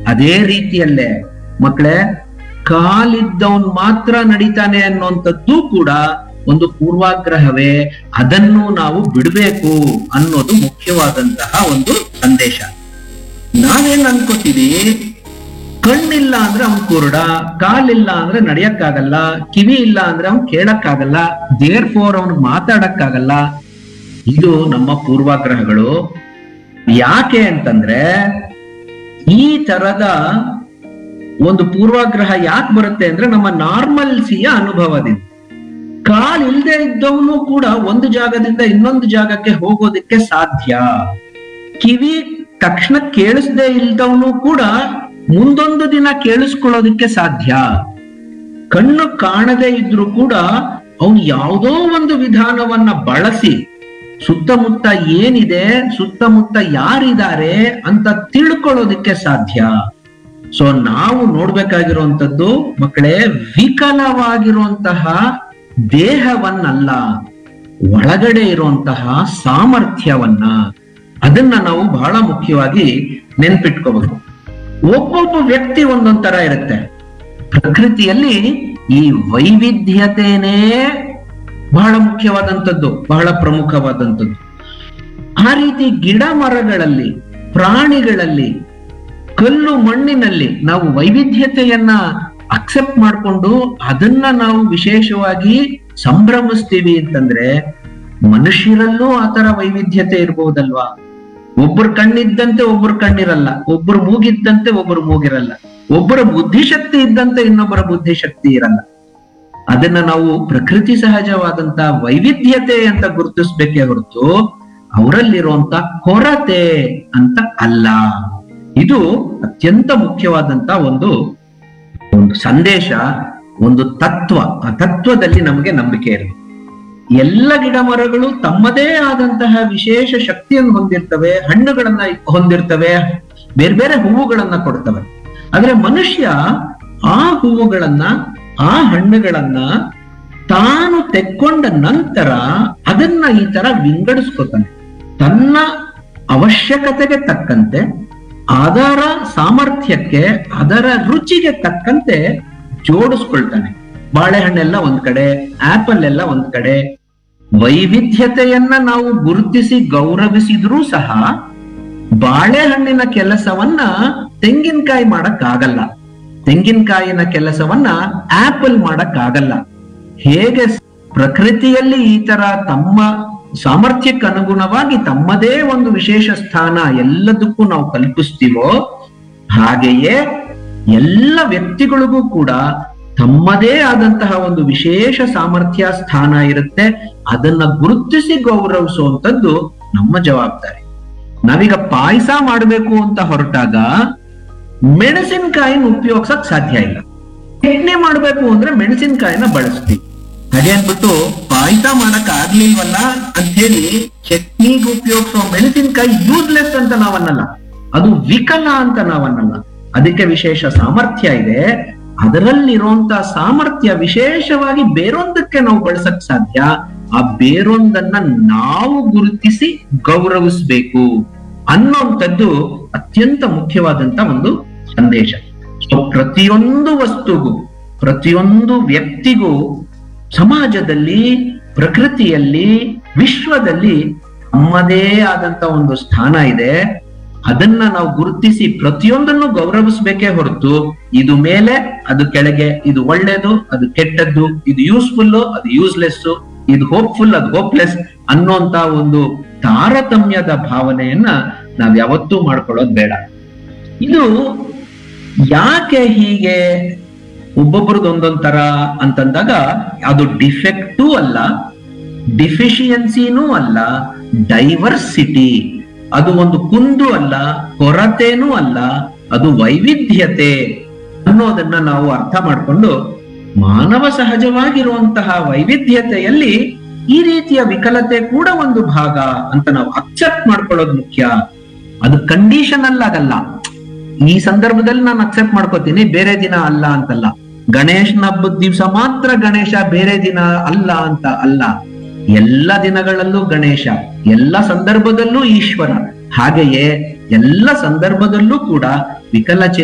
ಅದೇ ರೀತಿಯಲ್ಲೇ ಮಕ್ಕಳೇ ಕಾಲಿದ್ದವನ್ ಮಾತ್ರ ನಡೀತಾನೆ ಅನ್ನುವಂಥದ್ದು ಕೂಡ ಒಂದು ಪೂರ್ವಾಗ್ರಹವೇ ಅದನ್ನು ನಾವು ಬಿಡಬೇಕು ಅನ್ನೋದು ಮುಖ್ಯವಾದಂತಹ ಒಂದು ಸಂದೇಶ ನಾವೇನ್ ಅನ್ಕೋತೀವಿ ಕಣ್ಣಿಲ್ಲ ಅಂದ್ರೆ ಅವ್ನ್ ಕುರುಡ ಕಾಲಿಲ್ಲ ಅಂದ್ರೆ ನಡಿಯಕ್ಕಾಗಲ್ಲ ಕಿವಿ ಇಲ್ಲ ಅಂದ್ರೆ ಅವ್ನ್ ಕೇಳಕ್ಕಾಗಲ್ಲ ದೇರ್ ಫೋರ್ ಅವ್ನ್ ಮಾತಾಡಕ್ಕಾಗಲ್ಲ ಇದು ನಮ್ಮ ಪೂರ್ವಾಗ್ರಹಗಳು ಯಾಕೆ ಅಂತಂದ್ರೆ ಈ ತರದ ಒಂದು ಪೂರ್ವಾಗ್ರಹ ಯಾಕೆ ಬರುತ್ತೆ ಅಂದ್ರೆ ನಮ್ಮ ನಾರ್ಮಲ್ಸಿಯ ಅನುಭವದಿಂದ ಕಾಲ್ ಇಲ್ದೆ ಇದ್ದವನು ಕೂಡ ಒಂದು ಜಾಗದಿಂದ ಇನ್ನೊಂದು ಜಾಗಕ್ಕೆ ಹೋಗೋದಕ್ಕೆ ಸಾಧ್ಯ ಕಿವಿ ತಕ್ಷಣ ಕೇಳಿಸದೆ ಇಲ್ದವನು ಕೂಡ ಮುಂದೊಂದು ದಿನ ಕೇಳಿಸ್ಕೊಳ್ಳೋದಕ್ಕೆ ಸಾಧ್ಯ ಕಣ್ಣು ಕಾಣದೇ ಇದ್ರೂ ಕೂಡ ಅವನು ಯಾವುದೋ ಒಂದು ವಿಧಾನವನ್ನ ಬಳಸಿ ಸುತ್ತಮುತ್ತ ಏನಿದೆ ಸುತ್ತಮುತ್ತ ಯಾರಿದ್ದಾರೆ ಅಂತ ತಿಳ್ಕೊಳ್ಳೋದಕ್ಕೆ ಸಾಧ್ಯ ಸೊ ನಾವು ನೋಡ್ಬೇಕಾಗಿರುವಂತದ್ದು ಮಕ್ಕಳೇ ವಿಕಲವಾಗಿರುವಂತಹ ದೇಹವನ್ನಲ್ಲ ಒಳಗಡೆ ಇರುವಂತಹ ಸಾಮರ್ಥ್ಯವನ್ನ ಅದನ್ನ ನಾವು ಬಹಳ ಮುಖ್ಯವಾಗಿ ನೆನ್ಪಿಟ್ಕೋಬೇಕು ಒಬ್ಬೊಬ್ಬ ವ್ಯಕ್ತಿ ಒಂದೊಂದ್ ತರ ಇರುತ್ತೆ ಪ್ರಕೃತಿಯಲ್ಲಿ ಈ ವೈವಿಧ್ಯತೆನೇ ಬಹಳ ಮುಖ್ಯವಾದಂಥದ್ದು ಬಹಳ ಪ್ರಮುಖವಾದಂಥದ್ದು ಆ ರೀತಿ ಗಿಡ ಮರಗಳಲ್ಲಿ ಪ್ರಾಣಿಗಳಲ್ಲಿ ಕಲ್ಲು ಮಣ್ಣಿನಲ್ಲಿ ನಾವು ವೈವಿಧ್ಯತೆಯನ್ನ ಅಕ್ಸೆಪ್ಟ್ ಮಾಡ್ಕೊಂಡು ಅದನ್ನ ನಾವು ವಿಶೇಷವಾಗಿ ಸಂಭ್ರಮಿಸ್ತೀವಿ ಅಂತಂದ್ರೆ ಮನುಷ್ಯರಲ್ಲೂ ಆತರ ವೈವಿಧ್ಯತೆ ಇರ್ಬಹುದಲ್ವಾ ಒಬ್ಬರು ಕಣ್ಣಿದ್ದಂತೆ ಒಬ್ಬರು ಕಣ್ಣಿರಲ್ಲ ಒಬ್ಬರು ಮೂಗಿದ್ದಂತೆ ಒಬ್ಬರು ಮೂಗಿರಲ್ಲ ಒಬ್ಬರ ಬುದ್ಧಿಶಕ್ತಿ ಇದ್ದಂತೆ ಇನ್ನೊಬ್ಬರ ಬುದ್ಧಿಶಕ್ತಿ ಇರಲ್ಲ ಅದನ್ನ ನಾವು ಪ್ರಕೃತಿ ಸಹಜವಾದಂತ ವೈವಿಧ್ಯತೆ ಅಂತ ಗುರುತಿಸ್ಬೇಕೇ ಹೊರತು ಅವರಲ್ಲಿರುವಂತ ಕೊರತೆ ಅಂತ ಅಲ್ಲ ಇದು ಅತ್ಯಂತ ಮುಖ್ಯವಾದಂತ ಒಂದು ಒಂದು ಸಂದೇಶ ಒಂದು ತತ್ವ ಆ ತತ್ವದಲ್ಲಿ ನಮಗೆ ನಂಬಿಕೆ ಇರಬೇಕು ಎಲ್ಲ ಗಿಡ ಮರಗಳು ತಮ್ಮದೇ ಆದಂತಹ ವಿಶೇಷ ಶಕ್ತಿಯನ್ನು ಹೊಂದಿರ್ತವೆ ಹಣ್ಣುಗಳನ್ನ ಹೊಂದಿರ್ತವೆ ಬೇರೆ ಬೇರೆ ಹೂವುಗಳನ್ನ ಕೊಡ್ತವೆ ಆದ್ರೆ ಮನುಷ್ಯ ಆ ಹೂವುಗಳನ್ನ ಆ ಹಣ್ಣುಗಳನ್ನ ತಾನು ತೆಕ್ಕೊಂಡ ನಂತರ ಅದನ್ನ ಈ ತರ ವಿಂಗಡಿಸ್ಕೊತಾನೆ ತನ್ನ ಅವಶ್ಯಕತೆಗೆ ತಕ್ಕಂತೆ ಅದರ ಸಾಮರ್ಥ್ಯಕ್ಕೆ ಅದರ ರುಚಿಗೆ ತಕ್ಕಂತೆ ಜೋಡಿಸ್ಕೊಳ್ತಾನೆ ಬಾಳೆಹಣ್ಣೆಲ್ಲ ಒಂದ್ ಕಡೆ ಆಪಲ್ ಎಲ್ಲ ಒಂದ್ ಕಡೆ ವೈವಿಧ್ಯತೆಯನ್ನ ನಾವು ಗುರುತಿಸಿ ಗೌರವಿಸಿದ್ರೂ ಸಹ ಬಾಳೆಹಣ್ಣಿನ ಕೆಲಸವನ್ನ ತೆಂಗಿನಕಾಯಿ ಮಾಡಕ್ ಆಗಲ್ಲ ತೆಂಗಿನಕಾಯಿನ ಕೆಲಸವನ್ನ ಆಪಲ್ ಮಾಡಕ್ ಆಗಲ್ಲ ಹೇಗೆ ಪ್ರಕೃತಿಯಲ್ಲಿ ಈ ತರ ತಮ್ಮ ಸಾಮರ್ಥ್ಯಕ್ಕೆ ಅನುಗುಣವಾಗಿ ತಮ್ಮದೇ ಒಂದು ವಿಶೇಷ ಸ್ಥಾನ ಎಲ್ಲದಕ್ಕೂ ನಾವು ಕಲ್ಪಿಸ್ತೀವೋ ಹಾಗೆಯೇ ಎಲ್ಲ ವ್ಯಕ್ತಿಗಳಿಗೂ ಕೂಡ ತಮ್ಮದೇ ಆದಂತಹ ಒಂದು ವಿಶೇಷ ಸಾಮರ್ಥ್ಯ ಸ್ಥಾನ ಇರುತ್ತೆ ಅದನ್ನ ಗುರುತಿಸಿ ಗೌರವಿಸುವಂತದ್ದು ನಮ್ಮ ಜವಾಬ್ದಾರಿ ನಾವೀಗ ಪಾಯಸ ಮಾಡಬೇಕು ಅಂತ ಹೊರಟಾಗ ಮೆಣಸಿನಕಾಯಿನ ಉಪಯೋಗಿಸಕ್ ಸಾಧ್ಯ ಇಲ್ಲ ಚಟ್ನಿ ಮಾಡ್ಬೇಕು ಅಂದ್ರೆ ಮೆಣಸಿನಕಾಯಿನ ಬಳಸ್ತೀವಿ ಹಾಗೆ ಅಂದ್ಬಿಟ್ಟು ಪಾಯಸ ಮಾಡಕ್ ಆಗ್ಲಿಲ್ವಲ್ಲ ಅಂತ ಹೇಳಿ ಚಟ್ನಿಗೆ ಉಪಯೋಗಿಸೋ ಮೆಣಸಿನಕಾಯಿ ಯೂಸ್ಲೆಸ್ ಅಂತ ನಾವನ್ನಲ್ಲ ಅದು ವಿಕಲ ಅಂತ ನಾವನ್ನಲ್ಲ ಅದಕ್ಕೆ ವಿಶೇಷ ಸಾಮರ್ಥ್ಯ ಇದೆ ಅದರಲ್ಲಿರುವಂತ ಸಾಮರ್ಥ್ಯ ವಿಶೇಷವಾಗಿ ಬೇರೊಂದಕ್ಕೆ ನಾವು ಬಳಸಕ್ ಸಾಧ್ಯ ಆ ಬೇರೊಂದನ್ನ ನಾವು ಗುರುತಿಸಿ ಗೌರವಿಸ್ಬೇಕು ಅನ್ನೋಂಥದ್ದು ಅತ್ಯಂತ ಮುಖ್ಯವಾದಂತ ಒಂದು ಸಂದೇಶ ಸೊ ಪ್ರತಿಯೊಂದು ವಸ್ತುಗೂ ಪ್ರತಿಯೊಂದು ವ್ಯಕ್ತಿಗೂ ಸಮಾಜದಲ್ಲಿ ಪ್ರಕೃತಿಯಲ್ಲಿ ವಿಶ್ವದಲ್ಲಿ ತಮ್ಮದೇ ಆದಂತ ಒಂದು ಸ್ಥಾನ ಇದೆ ಅದನ್ನ ನಾವು ಗುರುತಿಸಿ ಪ್ರತಿಯೊಂದನ್ನು ಗೌರವಿಸ್ಬೇಕೇ ಹೊರತು ಇದು ಮೇಲೆ ಅದು ಕೆಳಗೆ ಇದು ಒಳ್ಳೇದು ಅದು ಕೆಟ್ಟದ್ದು ಇದು ಯೂಸ್ಫುಲ್ ಅದು ಯೂಸ್ಲೆಸ್ ಇದು ಹೋಪ್ಫುಲ್ ಅದು ಹೋಪ್ಲೆಸ್ ಅನ್ನೋಂತ ಒಂದು ತಾರತಮ್ಯದ ಭಾವನೆಯನ್ನ ನಾವ್ ಯಾವತ್ತೂ ಮಾಡ್ಕೊಳ್ಳೋದು ಬೇಡ ಇದು ಯಾಕೆ ಹೀಗೆ ಒಬ್ಬೊಬ್ರದ್ದು ಒಂದೊಂದ್ ತರ ಅಂತಂದಾಗ ಅದು ಡಿಫೆಕ್ಟೂ ಅಲ್ಲ ಡಿಫಿಷಿಯನ್ಸಿನೂ ಅಲ್ಲ ಡೈವರ್ಸಿಟಿ ಅದು ಒಂದು ಕುಂದು ಅಲ್ಲ ಕೊರತೆನೂ ಅಲ್ಲ ಅದು ವೈವಿಧ್ಯತೆ ಅನ್ನೋದನ್ನ ನಾವು ಅರ್ಥ ಮಾಡ್ಕೊಂಡು ಮಾನವ ಸಹಜವಾಗಿರುವಂತಹ ವೈವಿಧ್ಯತೆಯಲ್ಲಿ ಈ ರೀತಿಯ ವಿಕಲತೆ ಕೂಡ ಒಂದು ಭಾಗ ಅಂತ ನಾವು ಅಕ್ಸೆಪ್ಟ್ ಮಾಡ್ಕೊಳ್ಳೋದು ಮುಖ್ಯ ಅದು ಕಂಡೀಷನ್ ಅಲ್ಲಾಗಲ್ಲ ಈ ಸಂದರ್ಭದಲ್ಲಿ ನಾನು ಅಕ್ಸೆಪ್ಟ್ ಮಾಡ್ಕೋತೀನಿ ಬೇರೆ ದಿನ ಅಲ್ಲ ಅಂತಲ್ಲ ಗಣೇಶನ ಹಬ್ಬದ ದಿವಸ ಮಾತ್ರ ಗಣೇಶ ಬೇರೆ ದಿನ ಅಲ್ಲ ಅಂತ ಅಲ್ಲ ಎಲ್ಲ ದಿನಗಳಲ್ಲೂ ಗಣೇಶ ಎಲ್ಲ ಸಂದರ್ಭದಲ್ಲೂ ಈಶ್ವರ ಹಾಗೆಯೇ ಎಲ್ಲ ಸಂದರ್ಭದಲ್ಲೂ ಕೂಡ ವಿಕಲಚೇ